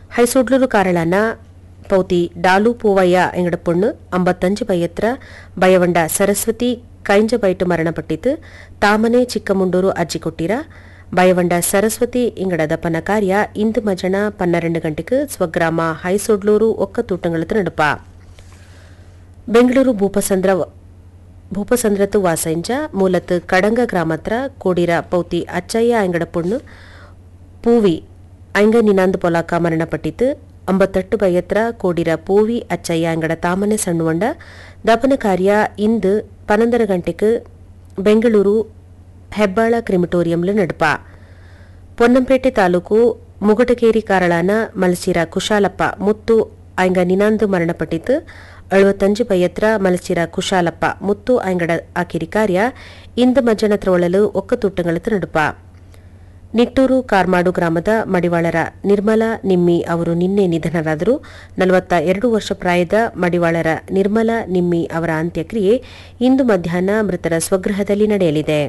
ಹೈಸೋಡ್ಲೂರು ಕಾರಳನ ಪೌತಿ ಡಾಲು ಪೂವಯ್ಯ ಎಂಗಡ ಪೊಣ್ಣು ಅಂಬತ್ತಂಜು ಬೈಯತ್ರ ಬಯವಂಡ ಸರಸ್ವತಿ ಕೈಂಜ ಬೈಟು ಮರಣಪಟ್ಟಿತು ತಾಮನೆ ಚಿಕ್ಕಮುಂಡೂರು ಅರ್ಜಿ ಕೊಟ್ಟಿರ ಬಯವಂಡ ಸರಸ್ವತಿ ಇಂಗಡ ದಪನ ಕಾರ್ಯ ಇಂದು ಮಜಣ ಪನ್ನೆರಡು ಗಂಟೆಗೆ ಸ್ವಗ್ರಾಮ ಹೈಸೊಡ್ಲೂರು ಒಕ್ಕತೂಟಂಗಳದ ನಡುಪ ಬೆಂಗಳೂರು ಭೂಪಸಂದ್ರ ಭೂಪಸಂದ್ರತು ವಾಸಂಜ ಮೂಲತ್ ಕಡಂಗ ಗ್ರಾಮತ್ರ ಕೋಡಿರ ಪೌತಿ ಅಚ್ಚಯ್ಯ ಅಂಗಡ ಪೊಣ್ಣು ಪೂವಿ ಐಂಗ ನಿನಾಂದು ಪೊಲಾಕ ಮರಣಪಟ್ಟಿತು ಅಂಬತ್ತಟ್ಟು ಬೈಯತ್ರ ಕೋಡಿರ ಪೂವಿ ಅಚ್ಚಯ್ಯ ಅಂಗಡ ತಾಮನೆ ಸಣ್ಣುವಂಡ ದಪನ ಕಾರ್ಯ ಇಂದು ಪನ್ನೊಂದರ ಗಂಟೆಗೆ ಬೆಂಗಳೂರು ಹೆಬ್ಬಾಳ ಕ್ರಿಮಿಟೋರಿಯಂಲ ನಡುಪ ಪೊನ್ನಂಪೇಟೆ ತಾಲೂಕು ಮುಗಟಕೇರಿ ಕಾರಳಾನ ಮಲಸಿರ ಕುಶಾಲಪ್ಪ ಮುತ್ತು ಆಯ್ಗ ನಿನಾಂದು ಮರಣಪಟ್ಟಿತು ಅಳುವತ್ತಂಜು ಬೈಯತ್ರ ಮಲಸಿರ ಕುಶಾಲಪ್ಪ ಮುತ್ತು ಆಯ್ಗಡ ಆಕಿರಿ ಕಾರ್ಯ ಇಂದು ಮಜ್ಜನತ್ರ ಒಳಲು ಒಕ್ಕತೂಟಗಳತ ನಡುಪ ನಿಟ್ಟೂರು ಕಾರ್ಮಾಡು ಗ್ರಾಮದ ಮಡಿವಾಳರ ನಿರ್ಮಲಾ ನಿಮ್ಮಿ ಅವರು ನಿನ್ನೆ ನಿಧನರಾದರು ನಲವತ್ತ ಎರಡು ವರ್ಷ ಪ್ರಾಯದ ಮಡಿವಾಳರ ನಿರ್ಮಲಾ ನಿಮ್ಮಿ ಅವರ ಅಂತ್ಯಕ್ರಿಯೆ ಇಂದು ಮಧ್ಯಾಹ್ನ ಮೃತರ ಸ್ವಗೃಹದಲ್ಲಿ ನಡೆಯಲಿದೆ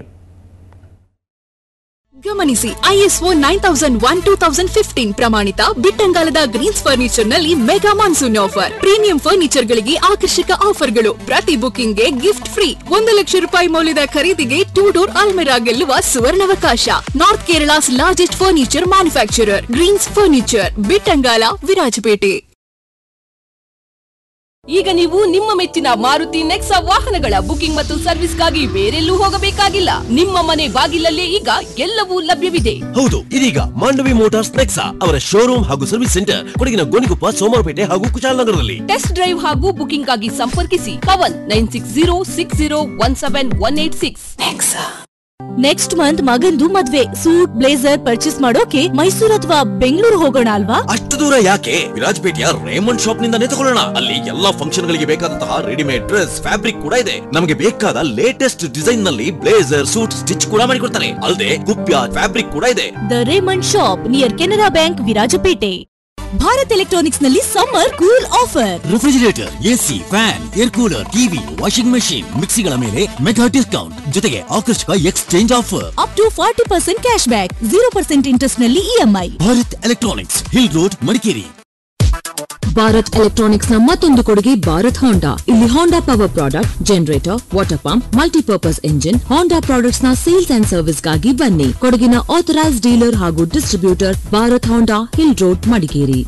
ಗಮನಿಸಿ ISO nine thousand one two thousand fifteen ಪ್ರಮಾಣಿತ ಬಿಟ್ಟಂಗಾಲದ ಗ್ರೀನ್ಸ್ ಫರ್ನಿಚರ್ ನಲ್ಲಿ mega monsoon offer premium furniture ಗಳಿಗೆ ಆಕರ್ಷಕ ಆಫರ್ಗಳು ಪ್ರತಿ ಬುಕಿಂಗ್ ಗೆ ಗಿಫ್ಟ್ ಫ್ರೀ ಒಂದು ಲಕ್ಷ ರೂಪಾಯಿ ಮೌಲ್ಯದ ಖರೀದಿಗೆ ಟೂ ಡೋರ್ ಅಲ್ಮೆರಾ ಗೆಲ್ಲುವ ಸುವರ್ಣಾವಕಾಶ north Kerala's largest furniture manufacturer Greens furniture Bittangala Virajpet ಈಗ ನೀವು ನಿಮ್ಮ ಮೆಚ್ಚಿನ ಮಾರುತಿ ನೆಕ್ಸಾ ವಾಹನಗಳ ಬುಕಿಂಗ್ ಮತ್ತು ಸರ್ವಿಸ್ಗಾಗಿ ಬೇರೆಲ್ಲೂ ಹೋಗಬೇಕಾಗಿಲ್ಲ ನಿಮ್ಮ ಮನೆ ಬಾಗಿಲಲ್ಲೇ ಈಗ ಎಲ್ಲವೂ ಲಭ್ಯವಿದೆ ಹೌದು ಇದೀಗ ಮಾಂಡವಿ ಮೋಟಾರ್ಸ್ ನೆಕ್ಸಾ ಅವರ ಶೋರೂಮ್ ಹಾಗೂ ಸರ್ವಿಸ್ ಸೆಂಟರ್ ಕೊಡಗಿನ ಗೋಣಿಕೊಪ್ಪ ಸೋಮವಾರಪೇಟೆ ಹಾಗೂ ಕುಶಾಲನಗರದಲ್ಲಿ ಟೆಸ್ಟ್ ಡ್ರೈವ್ ಹಾಗೂ ಬುಕಿಂಗ್ ಆಗಿ ಸಂಪರ್ಕಿಸಿ Pavan nine six zero six zero one seven one eight six next month ಮಗಂದು ಮದ್ವೆ ಸೂಟ್ ಬ್ಲೇಸರ್ ಪರ್ಚೇಸ್ ಮಾಡೋಕೆ ಮೈಸೂರು ಅಥವಾ ಬೆಂಗಳೂರು ಹೋಗೋಣ ಅಲ್ವಾ ಅಷ್ಟು ದೂರ ಯಾಕೆ ವಿರಾಜಪೇಟೆಯ ರೇಮಂಡ್ ಶಾಪ್ ನಿಂದಾನೇ ತಗೊಳ್ಳೋಣ ಅಲ್ಲಿ ಎಲ್ಲಾ ಫಂಕ್ಷನ್ ಗಳಿಗೆ ಬೇಕಾದಂತಹ ರೆಡಿಮೇಡ್ ಡ್ರೆಸ್ ಫ್ಯಾಬ್ರಿಕ್ ಕೂಡ ಇದೆ ನಮಗೆ ಬೇಕಾದ ಲೇಟೆಸ್ಟ್ ಡಿಸೈನ್ ನಲ್ಲಿ ಬ್ಲೇಸರ್ ಸೂಟ್ ಸ್ಟಿಚ್ ಕೂಡ ಮಾಡಿಕೊಡ್ತಾರೆ ಅಲ್ಲದೆ ಕುಪ್ಯ ಫ್ಯಾಬ್ರಿಕ್ ಕೂಡ ಇದೆ the Raymond shop near Canara bank Virajpet Bharat electronics ನಲ್ಲಿ summer cool offer refrigerator AC fan air cooler TV washing machine ಮಿಕ್ಸಿಗಳ ಮೇಲೆ ಮೆಗಾ ಡಿಸ್ಕೌಂಟ್ ಜೊತೆಗೆ ಆಕರ್ಷಕ exchange offer up to forty percent cash back zero percent interest ನಲ್ಲಿ EMI Bharat electronics hill road Madikeri Bharat electronics ನ ಮತ್ತೊಂದು ಕೊಡುಗೆ Bharat Honda ಇಲ್ಲಿ ಹೋಂಡಾ power product generator water pump multipurpose engine Honda products ನ ಸೇಲ್ಸ್ ಅಂಡ್ ಸರ್ವಿಸ್ ಗಾಗಿ ಬನ್ನಿ ಕೊಡಗಿನ ಆಥರೈಸ್ ಡೀಲರ್ ಹಾಗೂ distributor Bharat Honda hill road Madikeri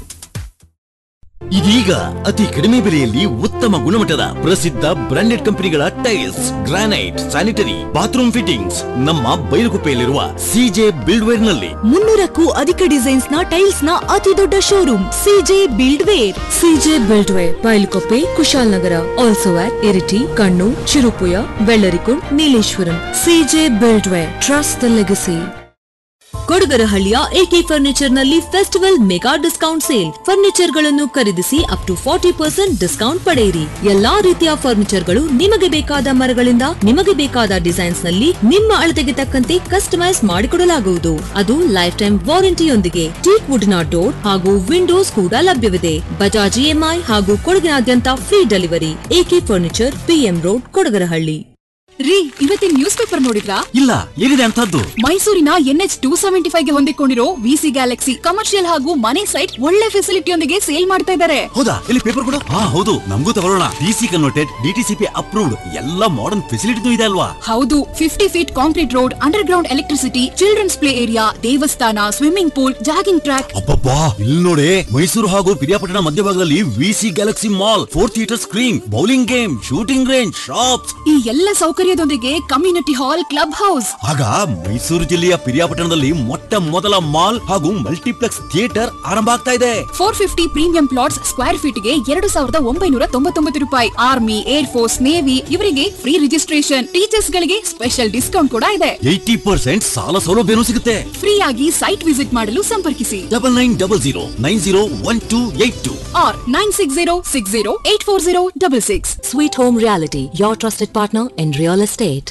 ಇದೀಗ ಅತಿ ಕಡಿಮೆ ಬೆಲೆಯಲ್ಲಿ ಉತ್ತಮ ಗುಣಮಟ್ಟದ ಪ್ರಸಿದ್ಧ ಬ್ರಾಂಡೆಡ್ ಕಂಪನಿಗಳ tiles granite sanitary bathroom fittings ನಮ್ಮ ಬೈಲುಗುಪ್ಪೆಯಲ್ಲಿರುವ ಸಿಜೆ ಬಿಲ್ಡ್ವೇರ್ ನಲ್ಲಿ ಮುನ್ನೂರಕ್ಕೂ ಅಧಿಕ ಡಿಸೈನ್ಸ್ ನ ಟೈಲ್ಸ್ ನ ಅತಿ ದೊಡ್ಡ showroom CJ buildware CJ buildware Bylakuppe Kushalnagar also at Iritty Kannur Cherupuzha Vellarikund Nileshwaram CJ buildware trust the legacy ಕೊಡಗರಹಳ್ಳಿಯ ಎಕೆ ಫರ್ನಿಚರ್ ನಲ್ಲಿ festival mega discount sale furniture ಗಳನ್ನು ಖರೀದಿಸಿ up to forty percent discount ಪಡೆಯಿರಿ ಎಲ್ಲಾ ರೀತಿಯ ಫರ್ನಿಚರ್ ಗಳು ನಿಮಗೆ ಬೇಕಾದ ಮರಗಳಿಂದ ನಿಮಗೆ ಬೇಕಾದ ಡಿಸೈನ್ಸ್ ನಲ್ಲಿ ನಿಮ್ಮ ಅಳತೆಗೆ ತಕ್ಕಂತೆ ಕಸ್ಟಮೈಸ್ ಮಾಡಿಕೊಡಲಾಗುವುದು ಅದು ಲೈಫ್ ಟೈಮ್ ವಾರಂಟಿಯೊಂದಿಗೆ ಟೀಕ್ ವುಡ್ನ ಡೋರ್ ಹಾಗೂ ವಿಂಡೋಸ್ ಕೂಡ ಲಭ್ಯವಿದೆ ಬಜಾಜ್ ಇಎಂಐ ಹಾಗೂ ಕೊಡಗಿನಾದ್ಯಂತ free delivery AK furniture PM road Kodagarahalli ರೀ ಇವತ್ತಿನ ನ್ಯೂಸ್ ಪೇಪರ್ ನೋಡಿದ್ರಾ ಇಲ್ಲ ಏನಿದೆ ಅಂತದ್ದು ಮೈಸೂರಿನ ಎನ್ಎಚ್ ಟೂ ಸೆವೆಂಟಿ ಫೈವ್ ಗೆ ಹೊಂದಿಕೊಂಡಿರೋ ವಿಸಿ ಗ್ಯಾಲಕ್ಸಿ ಕಮರ್ಷಿಯಲ್ ಹಾಗೂ ಮನೆ ಸೈಟ್ ಒಳ್ಳೆ ಫೆಸಿಲಿಟಿಯೊಂದಿಗೆ ಸೇಲ್ ಮಾಡ್ತಾ ಇದ್ದಾರೆ ಹೌದಾ ಇಲ್ಲಿ ಪೇಪರ್ ಕೊಡು ಹಾ ಹೌದು ನಮಗೂ ತಗೊಳ್ಳೋಣ ಡಿಸಿ ಕನ್ವರ್ಟೆಡ್ ಡಿಟಿಸಿಪಿ ಅಪ್ರೂವ್ಡ್ ಎಲ್ಲ ಮಾಡರ್ನ್ ಫೆಸಿಲಿಟಿನೂ ಇದೆ ಅಲ್ವಾ ಹೌದು fifty feet concrete road underground electricity children's play area ದೇವಸ್ಥಾನ ಸ್ವಿಮ್ಮಿಂಗ್ ಪೂಲ್ ಜಾಗಿಂಗ್ ಟ್ರ್ಯಾಕ್ ಅಬ್ಬಬ್ಬಾ ಇಲ್ಲಿ ನೋಡಿ ಮೈಸೂರು ಹಾಗೂ ಪಿರಿಯಾಪಟ್ಟಣ ಮಧ್ಯಭಾಗದಲ್ಲಿ VC galaxy mall four theatre screen bowling game shooting range shops ಈ ಎಲ್ಲ ಸೌಕರ್ಯದೊಂದಿಗೆ ಕಮ್ಯುನಿಟಿ ಹಾಲ್ ಕ್ಲಬ್ ಹೌಸ್ ಆಗ ಮೈಸೂರು ಜಿಲ್ಲೆಯ ಪಿರಿಯಾಪಟ್ಟಣದಲ್ಲಿ ಮೊಟ್ಟ ಮೊದಲ ಮಾಲ್ ಹಾಗೂ ಮಲ್ಟಿಪ್ಲೆಕ್ಸ್ ಥಿಯೇಟರ್ ಆರಂಭ ಆಗ್ತಾ ಇದೆ four fifty premium plots square feet ಗೆ ಎರಡು ಸಾವಿರದ ಒಂಬೈನೂರ ತೊಂಬತ್ತೊಂಬತ್ತು ರೂಪಾಯಿ ಆರ್ಮಿ ಏರ್ ಫೋರ್ಸ್ ನೇವಿ ಇವರಿಗೆ ಫ್ರೀ ರಿಜಿಸ್ಟ್ರೇಷನ್ ಟೀಚರ್ಸ್ ಗಳಿಗೆ ಸ್ಪೆಷಲ್ ಡಿಸ್ಕೌಂಟ್ ಕೂಡ ಇದೆ ಏಯ್ಟಿ ಪರ್ಸೆಂಟ್ ಸಾಲ ಸೌಲಭ್ಯನೂ ಸಿಗುತ್ತೆ ಫ್ರೀ ಆಗಿ ಸೈಟ್ ವಿಸಿಟ್ ಮಾಡಲು ಸಂಪರ್ಕಿಸಿ double nine double zero nine zero one two eight two or nine six zero six zero eight four zero double six sweet home reality your trusted partner in real estate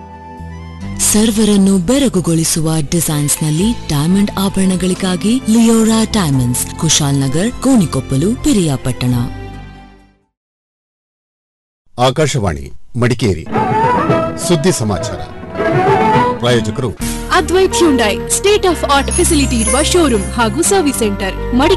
ಸರ್ವರನ್ನು ಬೆರಗುಗೊಳಿಸುವ designs ನಲ್ಲಿ diamond ಆಭರಣಗಳಿಗಾಗಿ Leora diamonds Kushalnagar Gonikoppal Periyapatna Akashvani Madikeri ಸುದ್ದಿ ಸಮಾಚಾರ ಪ್ರಾಯೋಜಕರು Advaith Hyundai state of art facility ಇರುವ showroom ಹಾಗೂ service centre Madikeri